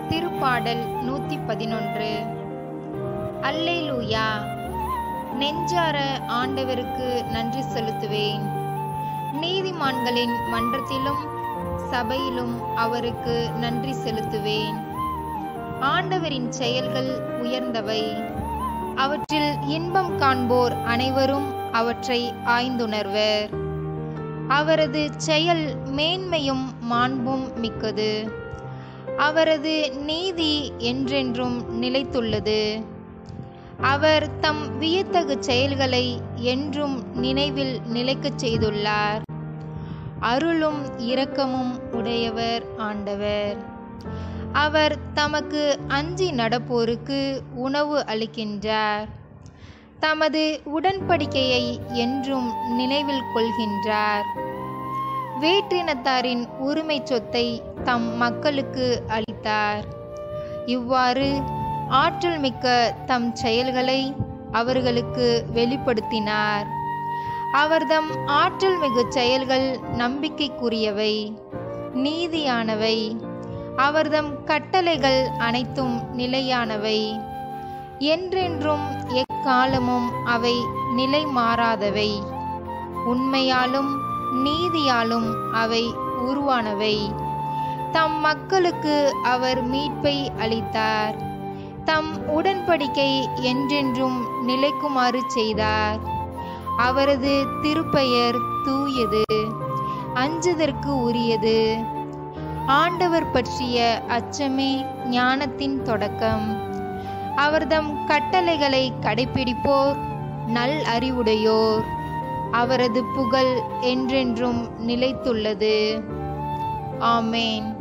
திருப்பாடல் நூத்தி பதினொன்று அல்லேலூயா நெஞ்சார ஆண்டவருக்கு நன்றி செலுத்துவேன் நீதிமான்களின் மன்றத்திலும் சபையிலும் அவருக்கு நன்றி செலுத்துவேன் ஆண்டவரின் செயல்கள் உயர்ந்தவை அவற்றில் இன்பம் காண்போர் அனைவரும் அவற்றை ஆய்ந்துணர்வர் அவரது செயல் மேன்மையும் மாண்பும் மிக்கது அவரது நீதி என்றென்றும் நிலைத்துள்ளது அவர் தம் வியத்தகு செயல்களை என்றும் நினைவில் நிலைக்கச் செய்துள்ளார் அருளும் இரக்கமும் உடையவர் ஆண்டவர் அவர் தமக்கு அஞ்சி நடப்போருக்கு உணவு அளிக்கின்றார் தமது உடன்படிக்கையை என்றும் நினைவில் கொள்கின்றார் வேற்றினத்தாரின் உரிமை சொத்தை தம் மக்களுக்கு அளித்தார் இவ்வாறு ஆற்றல் மிக்க தம் செயல்களை அவர்களுக்கு வெளிப்படுத்தினார் அவர்தம் ஆற்றல் மிகு செயல்கள் நம்பிக்கைக்குரியவை நீதியானவை அவர்தம் கட்டளைகள் அனைத்தும் நிலையானவை என்றென்றும் எக்காலமும் அவை நிலை மாறாதவை உண்மையாலும் நீதியாலும் அவை உருவானவை தம் மக்களுக்கு அவர் மீட்பை அளித்தார் தம் உடன்படிக்கை என்றென்றும் நிலைக்குமாறு செய்தார் அவரது திருப்பெயர் தூயது அஞ்சுதற்கு உரியது ஆண்டவர் பற்றிய அச்சமே ஞானத்தின் தொடக்கம் அவர்தம் கட்டளைகளை கடைபிடிப்போர் நல் அறிவுடையோர் அவரது புகழ் என்றென்றும் நிலைத்துள்ளது ஆமேன்